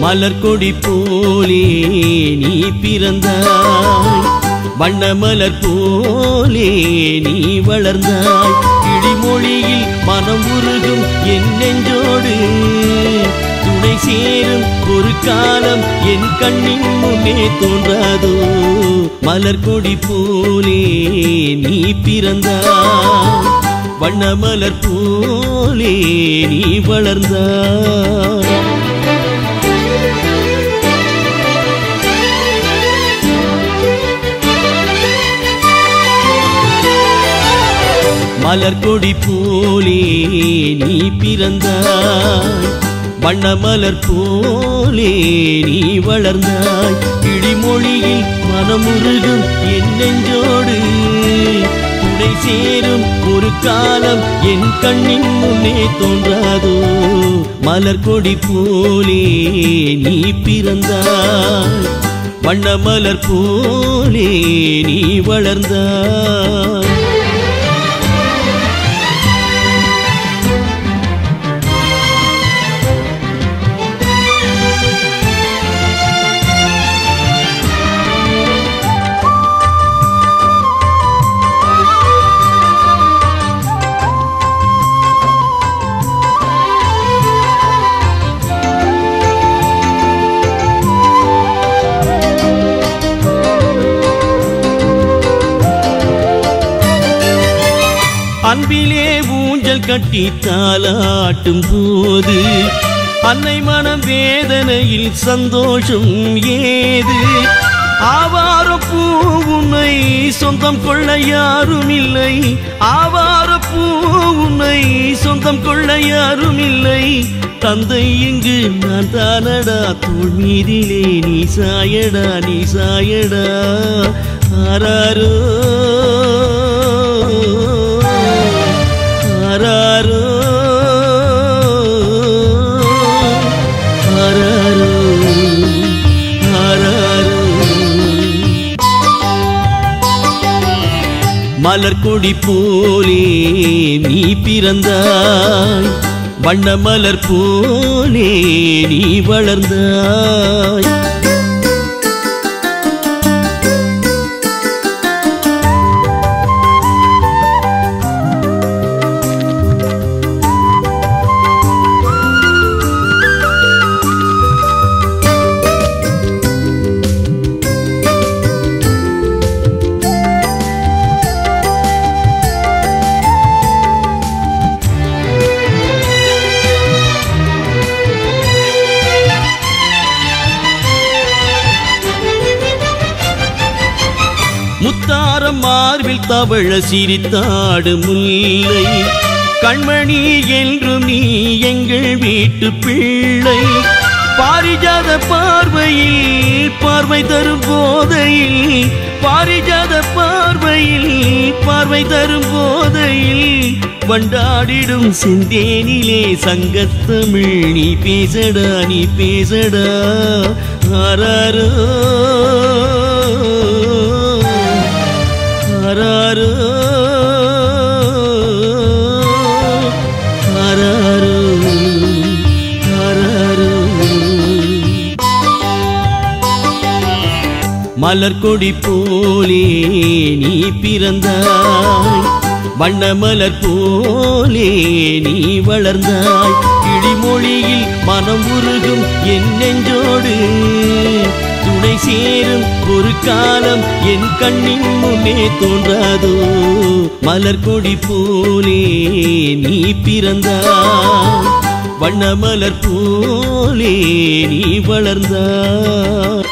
மலர் கொடி போலே நீ பிறந்தாய் வண்ண மலர் போலே நீ வளர்ந்தாய் கிளிமொழியில் மனம் உருகும் என் நெஞ்சோடு துணை சேரும் ஒரு காலம் என் கண்ணின் முன்னே தோன்றாதோ மலர் கொடி போலே நீ பிறந்தாய் வண்ண மலர் போலே நீ வளர்ந்தாய் மலர் கொடி போலே நீ பிறந்தாய் வண்ண மலர் போலே நீ வளர்ந்தாய் கிளிமொழியில் மனமுருகும் என் நெஞ்சோடு துணை சேரும் ஒரு காலம் என் கண்ணின் முன்னே தோன்றாதோ மலர் கொடி போலே நீ பிறந்தாய் வண்ண மலர் போலே நீ வளர்ந்தாய் அன்பிலே ஊஞ்சல் கட்டி தாலாட்டும் போது அன்னை மனம் வேதனையில் சந்தோஷம் ஏது ஆவார பூ உன்னை சொந்தம் கொள்ள யாரும் இல்லை ஆவார பூ உன்னை சொந்தம் கொள்ள யாரும் இல்லை தந்தை இங்கு நான் தானடா தோல் மீதிலே நீ சாயடா நீ சாயடா ஆராரோ ஆராரோ ஆராரோ ஆராரோ மலர் கொடி போலே நீ பிறந்தாய் வண்ண மலர் போலே நீ வளர்ந்தாய் முத்தாரம் மார்பில் தவழ சிரித்தாடு முல்லை கண்மணி என்றும் நீ எங்கள் வீட்டு பிள்ளை பாரிஜாத பார்வையில் பார்வை தரும் போதையில் பாரிஜாத பார்வையில் பார்வை தரும் போதையில் வண்டாடிடும் செந்தேனிலே சங்கத்தமிழ் நீ பேசடா நீ பேசடா ஆராரோ ஆராரோ ஆராரோ ஆராரோ மலர் கொடி போலே நீ பிறந்தாய் வண்ண மலர் போலே நீ வளர்ந்தாய் கிளிமொழியில் மனம் உருகும் என் நெஞ்சோடு துணை சேரும் ஒரு காலம் என் கண்ணின் முன்னே தோன்றாதோ மலர் கொடி போலே நீ பிறந்தாய் வண்ண மலர் போலே நீ வளர்ந்தாய்